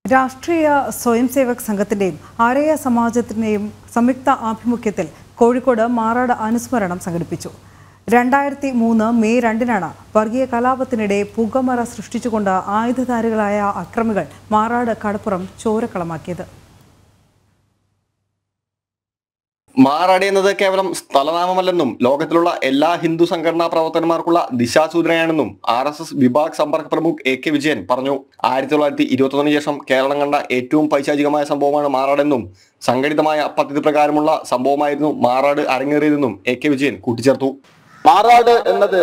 രാഷ്ട്രീയ സ്വയം സേവക് സംഘത്തിന്റെയും ആരയ സമാജത്തിന്റെയും സംയുക്ത ആഭിമുഖ്യത്തിൽ കോഴിക്കോട് മാറാട് അനുസ്മരണം സംഘടിപ്പിച്ചു രണ്ടായിരത്തി മൂന്ന് മെയ് രണ്ടിനാണ് വർഗീയ കലാപത്തിനിടെ പുകമറ സൃഷ്ടിച്ചുകൊണ്ട് ആയുധധാരികളായ അക്രമികൾ മാറാട് കടപ്പുറം ചോരക്കളമാക്കിയത് മാറാടി എന്നത് കേവലം സ്ഥലനാമമല്ലെന്നും ലോകത്തിലുള്ള എല്ലാ ഹിന്ദു സംഘടനാ പ്രവർത്തകന്മാർക്കുള്ള ദിശാസൂചനയാണെന്നും ആർ എസ് എസ് വിഭാഗ് സമ്പർക്ക പ്രമുഖ് എ കെ വിജയൻ പറഞ്ഞു ആയിരത്തി തൊള്ളായിരത്തി ഇരുപത്തൊന്നിന് ശേഷം കേരളം കണ്ട ഏറ്റവും പൈശാചികമായ സംഭവമാണ് മാറാടെന്നും സംഘടിതമായ പദ്ധതി പ്രകാരമുള്ള സംഭവമായിരുന്നു മാറാട് അരങ്ങേറിയതെന്നും എ കെ വിജയൻ കൂട്ടിച്ചേർത്തു മാറാട് എന്നത്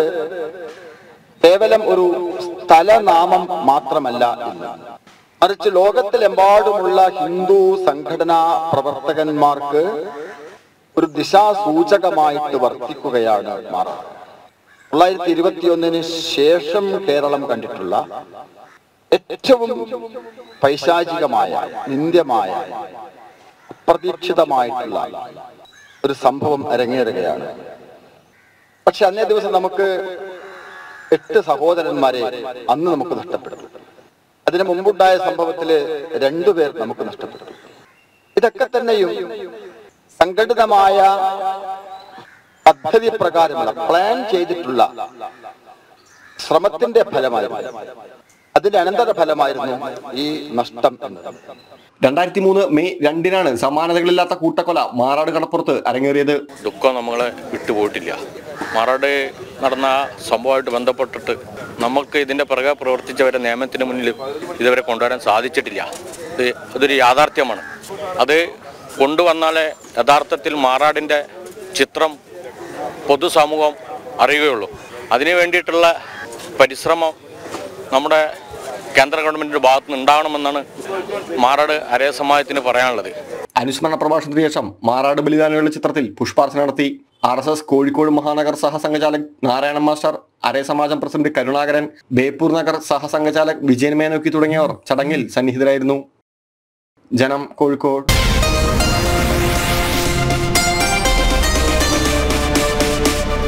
കേവലം ഒരു സ്ഥലനാമം മാത്രമല്ല ഇന്ന്. മറിച്ച് ലോകത്തിലെമ്പാടുമുള്ള ഹിന്ദു സംഘടനാ പ്രവർത്തകന്മാർക്ക് ഒരു ദിശാസൂചകമായിട്ട് വർത്തിക്കുകയാണ് മാറാട് തൊള്ളായിരത്തി ഇരുപത്തിയൊന്നിന് ശേഷം കേരളം കണ്ടിട്ടുള്ള ഏറ്റവും പൈശാചികമായ നിന്ദ്യമായ അപ്രതീക്ഷിതമായിട്ടുള്ള ഒരു സംഭവം അരങ്ങേറുകയാണ് പക്ഷെ അന്നേ ദിവസം നമുക്ക് എട്ട് സഹോദരന്മാരെ അന്ന് നമുക്ക് നഷ്ടപ്പെട്ടു അതിനു മുമ്പുണ്ടായ സംഭവത്തില് രണ്ടുപേർ നമുക്ക് നഷ്ടപ്പെട്ടു ഇതൊക്കെ തന്നെയും സംഘടിതമായ പദ്ധതി പ്രകാരമുള്ള പ്ലാൻ ചെയ്തിട്ടുള്ള ശ്രമത്തിന്റെ ഫലമായിരുന്നു അതിന്റെ അനന്തര ഫലമായിരുന്നു ഈ നഷ്ടം എന്നത് രണ്ടായിരത്തി മൂന്ന് മെയ് രണ്ടിനാണ് സമാനതകളില്ലാത്ത കൂട്ടക്കൊല മാറാട് കടപ്പുറത്ത് അരങ്ങേറിയത് ദുഃഖം നമ്മളെ വിട്ടുപോയിട്ടില്ല മാറാട് നടന്ന ആ സംഭവമായിട്ട് ബന്ധപ്പെട്ടിട്ട് നമുക്ക് ഇതിൻ്റെ പിറകെ പ്രവർത്തിച്ചവരെ നിയമത്തിന് മുന്നിൽ ഇതുവരെ കൊണ്ടുവരാൻ സാധിച്ചിട്ടില്ല ഇത് അതൊരു യാഥാർത്ഥ്യമാണ് അത് കൊണ്ടുവന്നാലേ യഥാർത്ഥത്തിൽ മാറാടിൻ്റെ ചിത്രം പൊതുസമൂഹം അറിയുകയുള്ളൂ അതിനു വേണ്ടിയിട്ടുള്ള പരിശ്രമം നമ്മുടെ കേന്ദ്ര ഗവൺമെൻറ്റിൻ്റെ ഭാഗത്തു നിന്ന് ഉണ്ടാവണമെന്നാണ് മാറാട് അരയ സമാജത്തിന് പറയാനുള്ളത് അനുസ്മരണ പ്രഭാഷണത്തിന് ശേഷം മാറാട് ബലിദാനികളുടെ ചിത്രത്തിൽ പുഷ്പാർച്ചന നടത്തി ആർ എസ് എസ് കോഴിക്കോട് മഹാനഗർ സഹസംഘചാലക് നാരായണൻ മാസ്റ്റർ അരേ സമാജം പ്രസിഡന്റ് കരുണാകരൻ ബേപ്പൂർ നഗർ സഹസംഘചാലക് വിജയൻ മേനോക്കി തുടങ്ങിയവർ ചടങ്ങിൽ സന്നിഹിതരായിരുന്നു ജനം കോഴിക്കോട്